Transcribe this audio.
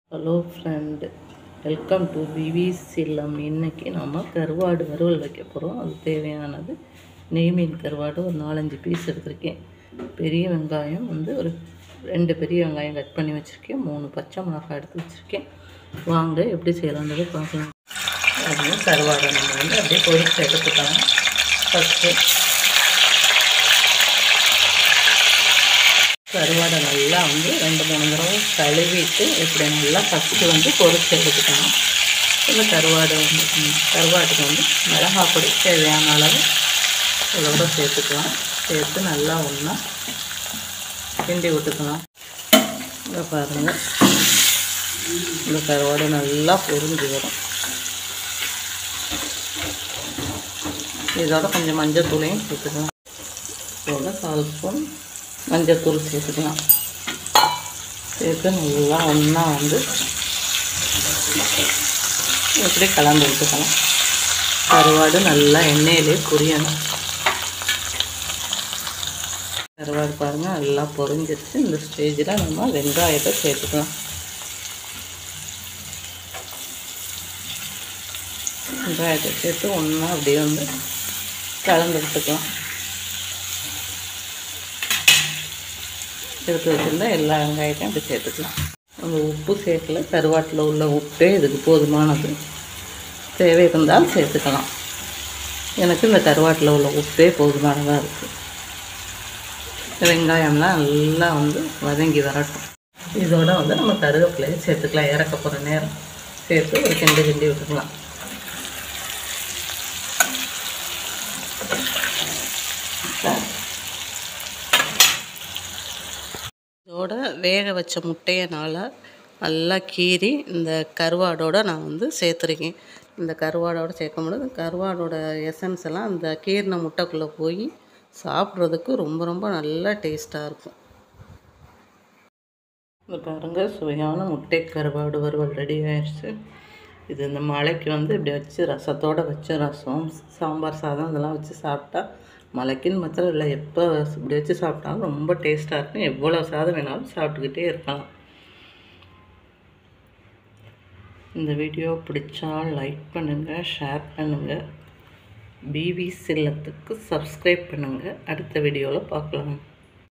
hello friend welcome to Vivis இல்லம் இன்னைக்கு நம்ம கருவாடு வறுவல் வைக்க போகிறோம் அது தேவையானது நெய் மீன் கருவாடு ஒரு நாலஞ்சு பீஸ் எடுத்திருக்கேன் பெரிய வெங்காயம் வந்து ஒரு ரெண்டு பெரிய வெங்காயம் கட் பண்ணி வச்சுருக்கேன் மூணு பச்சை மிளகாய் எடுத்து வச்சுருக்கேன் வாங்க எப்படி செய்யலான்றது பார்க்கலாம் அது கருவாடை நம்ம வந்து அப்படியே பொரிச்சு எடுத்துக்கலாம் ஃபஸ்ட்டு கருவாடை நல்லா வந்து ரெண்டு மூணு தடவை கழுவிட்டு இப்படி நல்லா ஃபஸ்ட்டு வந்து பொரிச்சு எடுத்துக்கணும் இந்த கருவாடு வந்து ம், கருவாட்டுக்கு வந்து மிளகாய் பொடி தேவையான அளவு இதோட சேர்த்துக்கலாம் சேர்த்து நல்லா ஒன்றா கிண்டி விட்டுக்கலாம் இதை பாருங்கள் இந்த கருவாடு நல்லா பொரிஞ்சு வரும் இதோட கொஞ்சம் மஞ்சள் தூளையும் சேர்த்துக்கலாம் இதோட கால் ஸ்பூன் மஞ்சத்தூள் சேர்த்துக்கலாம் சேர்த்து நல்லா ஒன்றா வந்து இப்படி கலந்து விட்டுக்கலாம் கருவாடு நல்லா எண்ணெயிலே பொரியணும் கருவாடு பாருங்கள் நல்லா பொரிஞ்சிருச்சு இந்த ஸ்டேஜில் நம்ம வெங்காயத்தை சேர்த்துக்கலாம் வெங்காயத்தை சேர்த்து ஒன்றா அப்படியே வந்து கலந்து விட்டுக்கலாம் எடுத்து வச்சுருந்தா எல்லா வெங்காயத்தையும் அப்படி சேர்த்துக்கலாம் அந்த உப்பு சேர்க்கல கருவாட்டில் உள்ள உப்பே இதுக்கு போதுமானது தேவை இருந்தால் சேர்த்துக்கலாம் எனக்கு இந்த கருவாட்டில் உள்ள உப்பே போதுமானதாக இருக்குது வெங்காயம்லாம் நல்லா வந்து வதங்கி வரட்டும் இதோட வந்து நம்ம கருவேப்பிலையை சேர்த்துக்கலாம் இறக்க போகிற நேரம் சேர்த்து ஒரு கிண்டி கிண்டி விட்டுக்கலாம் இதோட வேக வச்ச முட்டையனால் நல்லா கீறி இந்த கருவாடோட நான் வந்து சேர்த்துருக்கேன் இந்த கருவாடோட சேர்க்கும் இந்த கருவாடோட எசன்ஸ் எல்லாம் அந்த கீறின முட்டைக்குள்ளே போய் சாப்பிட்றதுக்கு ரொம்ப ரொம்ப நல்லா டேஸ்ட்டாக இருக்கும் இந்த பாருங்க சுவையான முட்டை கருவாடு வறுவல் ரெடி ஆயிடுச்சு இது இந்த மழைக்கு வந்து இப்படி வச்சு ரசத்தோடு வச்சு ரசம் சாம்பார் சாதம் இதெல்லாம் வச்சு சாப்பிட்டா மழைக்குன்னு மாத்திரம் இல்லை எப்போ இப்படி வச்சு சாப்பிட்டாலும் ரொம்ப டேஸ்ட்டாக இருக்கும் எவ்வளோ சாதம் வேணாலும் சாப்பிட்டுக்கிட்டே இருக்கலாம் இந்த வீடியோ பிடிச்சா லைக் பண்ணுங்கள் ஷேர் பண்ணுங்கள் பிவி சில்லத்துக்கு சப்ஸ்கிரைப் பண்ணுங்கள் அடுத்த வீடியோவில் பார்க்கலாம்